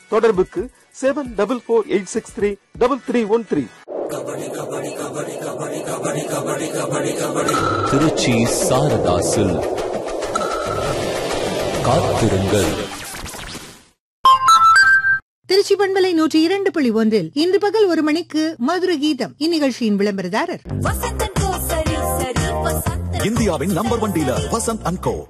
தொடர்புக்கு seven double four eight six three double three one three Trichy சாரதாசில் காத்திருங்கள் திருச்சி பண்பலை நூற்றி இரண்டு புள்ளி ஒன்றில் இன்று பகல் ஒரு மணிக்கு மதுர கீதம் இந்நிகழ்ச்சியின் விளம்பரதாரர் வசந்தன் கோ சரி சரி வசந்தன் இந்தியாவின் number one dealer Vasanth and co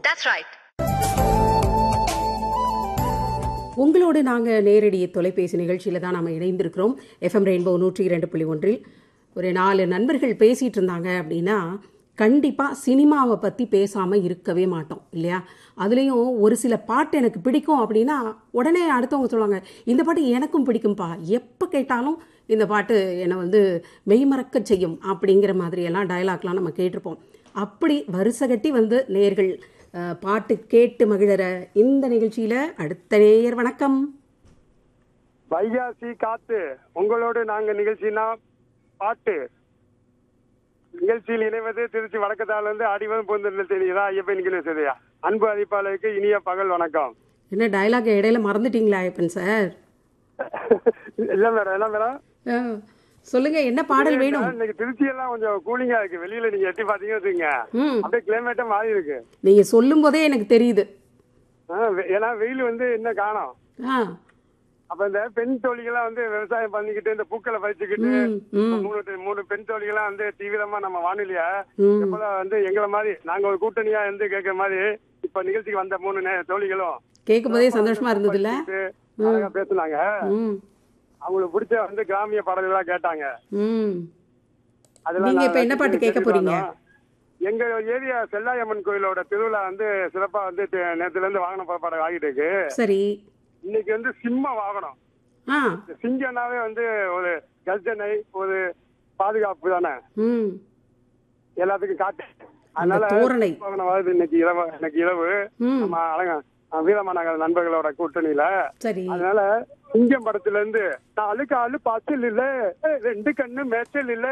உங்களோடு நாங்கள் நேரடி தொலைபேசி நிகழ்ச்சியில் தான் நம்ம இணைந்திருக்கிறோம் எஃப்எம் ரெயின்போ நூற்றி இரண்டு புள்ளி ஒன்றில் ஒரு நாலு நண்பர்கள் பேசிகிட்டு இருந்தாங்க அப்படின்னா கண்டிப்பாக சினிமாவை பற்றி பேசாமல் இருக்கவே மாட்டோம் இல்லையா அதுலேயும் ஒரு சில பாட்டு எனக்கு பிடிக்கும் அப்படின்னா உடனே அடுத்தவங்க சொல்லுவாங்க இந்த பாட்டு எனக்கும் பிடிக்கும்பா எப்போ கேட்டாலும் இந்த பாட்டு என்னை வந்து மெய்மறக்க செய்யும் அப்படிங்கிற மாதிரியெல்லாம் டயலாக்லாம் நம்ம கேட்டிருப்போம் அப்படி வருஷகட்டி வந்து நேர்கள் அஹ், பாட்டு கேட்டு மகிழற இந்த நிகழ்ச்சியில் அடுத்த நேயர் வணக்கம் வைகாசி காத்து உங்களோடு நாங்க நிகழ்ச்சினா பாட்டு நிகழ்ச்சியில் இணைவது திருச்சி வடக்கத்தால இருந்து அடிவதும் பொந்து தெரியுதா ஐயப்பன் நிகழ்ச்சி செய்தியா அன்பு அதிப்பாளருக்கு இனிய பகல் வணக்கம் என்ன டயலாக் இடையில மறந்துட்டீங்களா ஐயப்பன் சார் இல்ல மேடம் என்ன மேடம் அஹ், சொல்லுங்க என்ன பாடல் வேணும் இன்னைக்கு திருச்சி எல்லாம் கொஞ்சம் கூலிங்கா இருக்கு வெளியில நீங்க எட்டி பாத்தீங்கன்னு வச்சுக்கோங்க ம் அப்படியே கிளைமேட்டே மாறி இருக்கு நீங்க சொல்லும் போதே எனக்கு தெரியுது ஆ, வெ- ஏன்னா வெயில் வந்து இன்னும் காணோம் ஆ அப்ப இந்த பெண் தோழிகள்லாம் வந்து விவசாயம் பண்ணிக்கிட்டு இந்த பூக்களை பறிச்சுக்கிட்டு ம் ம் மூணு மூணு பெண் தோழிகள்லாம் வந்து தீவிரமா நம்ம வானொலிய ம் எப்பதான் வந்து எங்களை மாதிரி நாங்க ஒரு கூட்டணியா இருந்து கேட்கிற மாதிரி இப்ப நிகழ்ச்சிக்கு வந்த மூணு நே- தோழிகளும் கேட்கும் போதே சந்தோஷமா இருந்ததுல்ல படிச்சுட்டு அழகா பேசுனாங்க ம் அவங்களுக்கு பிடிச்ச வந்து கிராமிய பாடல்களா கேட்டாங்க ம் அதெல்லாம் நீங்க நான் இப்ப என்ன பாட்டு கேட்க கேட்டுட்டு போறீங்க? வந்தோம். எங்க ஏரியா செல்லாயம்மன் கோயிலோட திருவிழா வந்து சிறப்பா வந்து தே- நேத்துல இருந்து வாகன புறப்பாடு ஆகிட்டு இருக்கு சரி இன்னைக்கு வந்து சிம்ம வாகனம் ஆ இந்த சிங்கம்னாவே வந்து ஒரு கர்ஜனை ஒரு பாதுகாப்பு தானே ம் எல்லாத்துக்கும் காட்டு அதனால தோரணை. வாகனம் வருது இன்னைக்கு இரவு இன்னைக்கு இரவு ம் நம்ம அழகா வீரமாநகர் நண்பர்களோட கூட்டணியில சரி அதனால சிங்கம் படத்துல இருந்து நாலு காலு பாய்ச்சல் இல்ல ரெண்டு கண்ணு மேய்ச்சல் இல்ல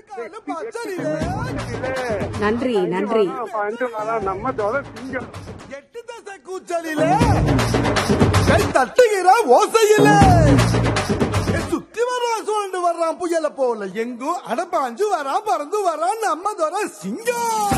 நன்றி நன்றி பஞ்சு மரம் நம்ம தோட சிங்கம் எட்டு தசை கூச்சலிலே கை தட்டுகிற ஓசையிலே ஏ, சுத்தி வர்றான் சூழ்ந்து வர்றான் புயல போல எங்கும் அடப்பாஞ்சு வரான் பறந்து வரான் நம்ம தோற சிங்கம்